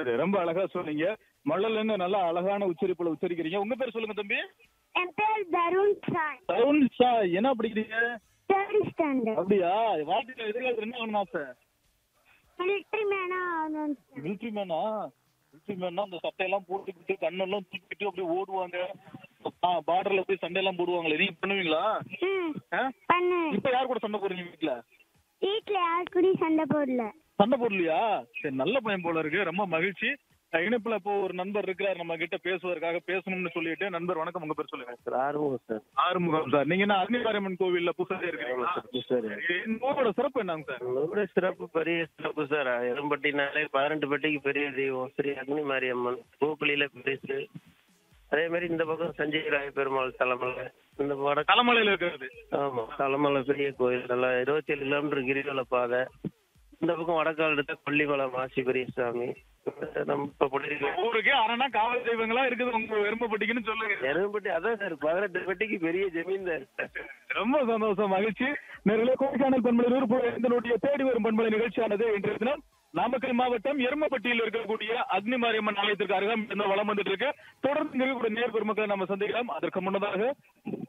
சரி ரொம்ப அழகா சொன்னீங்க மழலைன்னு நல்லா அழகான உச்சரிப்புல உச்சரிக்கிறீங்க உங்க பேர் சொல்லுங்க தம்பி என் பேர் தருண் சாய் தருண் சா என்ன படிக்கிறீங்க தேர்ட் ஸ்டாண்டர்ட் அப்படியா வாழ்க்கையில எதிர்காலத்துல என்ன வேணும் ஆசை மிலிட்டரி மேனா ஆகணும் மிலிட்ரி மேனா மிலிட்ரி மேனா அந்த சட்டையெல்லாம் போட்டுக்கிட்டு கண்ணெல்லாம் தூக்கிட்டு அப்படியே ஓடுவாங்க பார்டர்ல போய் சண்டையெல்லாம் போடுவாங்களே நீங்க பண்ணுவீங்களா ம் ஆ? பண்ணு இப்ப யார் கூட சண்டை போடுறீங்க வீட்டுல வீட்ல யார் கூடயும் சண்டை போடல சண்டை போடலையா சரி நல்ல பையன் போல இருக்கு ரொம்ப மகிழ்ச்சி அஹ் இணைப்புல இப்போ ஒரு நண்பர் இருக்கிறார் நம்ம கிட்ட பேசுவதற்காக பேசணும்னு சொல்லிட்டு நண்பர் வணக்கம் உங்க பேர் சொல்லுங்க சார் ஆர்வம் சார் ஆறுமுகம் சார் நீங்க என்ன அக்னிகாரியம்மன் கோவில்ல புதுசாக இருக்கிறீங்களா சார் இந்த ஊரோட சிறப்பு என்னங்க சார் உங்களோட சிறப்பு பெரிய சிறப்பு சார் எரும்பட்டினாலே பதினெட்டு பட்டிக்கு பெரிய தெய்வம் ஸ்ரீ அக்னி மாரியம்மன் பூக்குழியில பெருசு அதே மாதிரி இந்த பக்கம் சஞ்சய் ராய பெருமாள் தலைமலை இந்த வட தலைமலையில இருக்கிறது ஆமா தலைமலை பெரிய கோயில் நல்லா இருபத்தி ஏழு கிலோமீட்டர் கிரிவல பாதை இந்த பக்கம் வடக்கால் எடுத்த கொல்லிமலை மாசி பெரியசாமி நம்ம இப்ப படிக்கிற ஊருக்கு அரணா காவல் தெய்வங்களா இருக்குது உங்க எருமப்பட்டிக்குன்னு சொல்லுங்க எரும்பட்டி அதான் சார் பதினெட்டு பட்டிக்கு பெரிய ஜமீன்தார் ரொம்ப சந்தோஷம் மகிழ்ச்சி நேரிலே கொடைக்கானல் பண்பலை நூறு இதனுடைய தேடி வரும் பண்பலை நிகழ்ச்சியானது இன்றைய தினம் நாமக்கல் மாவட்டம் எருமப்பட்டியில் இருக்கக்கூடிய அக்னி மாரியம்மன் ஆலயத்திற்கு அருகாம் வளம் வந்துட்டு இருக்கு தொடர்ந்து இருக்கக்கூடிய நேர் பெருமக்களை நம்ம சந்திக்கலாம் அதற்கு முன்னதாக